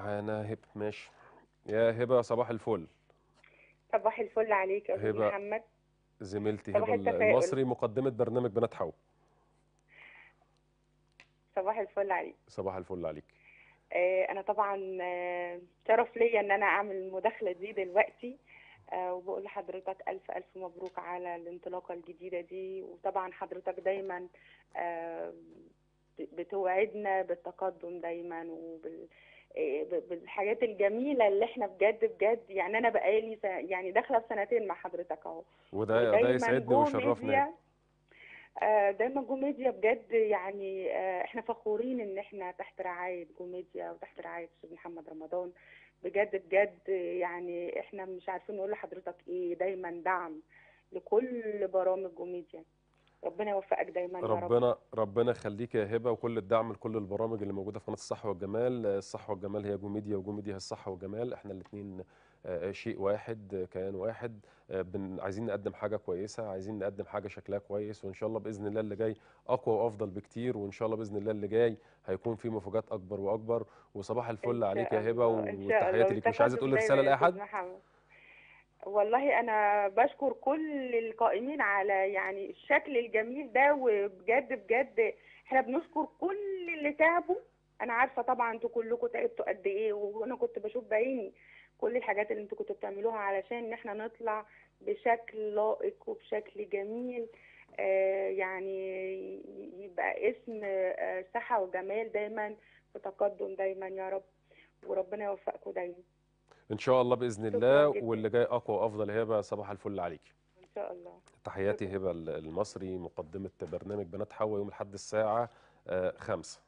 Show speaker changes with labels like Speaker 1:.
Speaker 1: معانا هبه ماشي يا هبه صباح الفل
Speaker 2: صباح الفل عليك يا استاذ
Speaker 1: هبة.
Speaker 2: محمد
Speaker 1: زميلتي
Speaker 2: صباح
Speaker 1: هبه
Speaker 2: التفاؤل.
Speaker 1: المصري مقدمه برنامج بنات حو
Speaker 2: صباح الفل عليك
Speaker 1: صباح الفل عليك
Speaker 2: آه، انا طبعا آه، شرف ليا ان انا اعمل المداخله دي دلوقتي آه، وبقول لحضرتك الف الف مبروك على الانطلاقه الجديده دي وطبعا حضرتك دايما آه، ب- بتوعدنا بالتقدم دايما وبال آه، ب- بالحاجات الجميله اللي احنا بجد بجد يعني انا بقالي س- يعني داخله في سنتين مع حضرتك اهو
Speaker 1: وده ده
Speaker 2: ودايما
Speaker 1: يسعدني
Speaker 2: جو
Speaker 1: ويشرفنا
Speaker 2: ميديا آه، دايما جو ميديا بجد يعني آه، احنا فخورين ان احنا تحت رعاية جو ميديا وتحت رعاية استاذ محمد رمضان بجد بجد يعني احنا مش عارفين نقول لحضرتك ايه دايما دعم لكل برامج جو ميديا ربنا يوفقك دايما يا رب
Speaker 1: ربنا ربنا يخليك يا هبه وكل الدعم لكل البرامج اللي موجوده في قناه الصحه والجمال الصحه والجمال هي جو ميديا وجو ميديا هي الصحه والجمال احنا الاثنين شيء واحد آه، كيان واحد آه، بن عايزين نقدم حاجه كويسه عايزين نقدم حاجه شكلها كويس وان شاء الله باذن الله اللي جاي اقوى وافضل بكتير وان شاء الله باذن الله اللي جاي هيكون فيه مفاجات اكبر واكبر وصباح الفل
Speaker 2: إن
Speaker 1: عليك
Speaker 2: شاء
Speaker 1: يا هبه
Speaker 2: الله، إن شاء الله.
Speaker 1: وتحياتي ليك مش عايزه
Speaker 2: والتقدم
Speaker 1: تقولي رساله
Speaker 2: دايما يا
Speaker 1: لاي
Speaker 2: أستاذ
Speaker 1: حد
Speaker 2: محمد. والله انا بشكر كل القائمين على يعني الشكل الجميل ده وبجد بجد احنا بنشكر كل اللي تعبوا انا عارفه طبعا انتوا كلكم تعبتوا قد ايه وانا كنت بشوف بعيني كل الحاجات اللي انتوا كنتوا بتعملوها علشان ان احنا نطلع بشكل لائق وبشكل جميل آه يعني يبقى اسم آه صحه وجمال دايما في تقدم دايما يا رب وربنا يوفقكم دايما
Speaker 1: ان شاء الله باذن
Speaker 2: شكراً
Speaker 1: الله
Speaker 2: جداً.
Speaker 1: واللي جاي اقوى وافضل يا هبه صباح الفل عليك
Speaker 2: ان شاء الله
Speaker 1: تحياتي هبه المصري مقدمه برنامج بنات حوا يوم الاحد الساعه آه، خمسة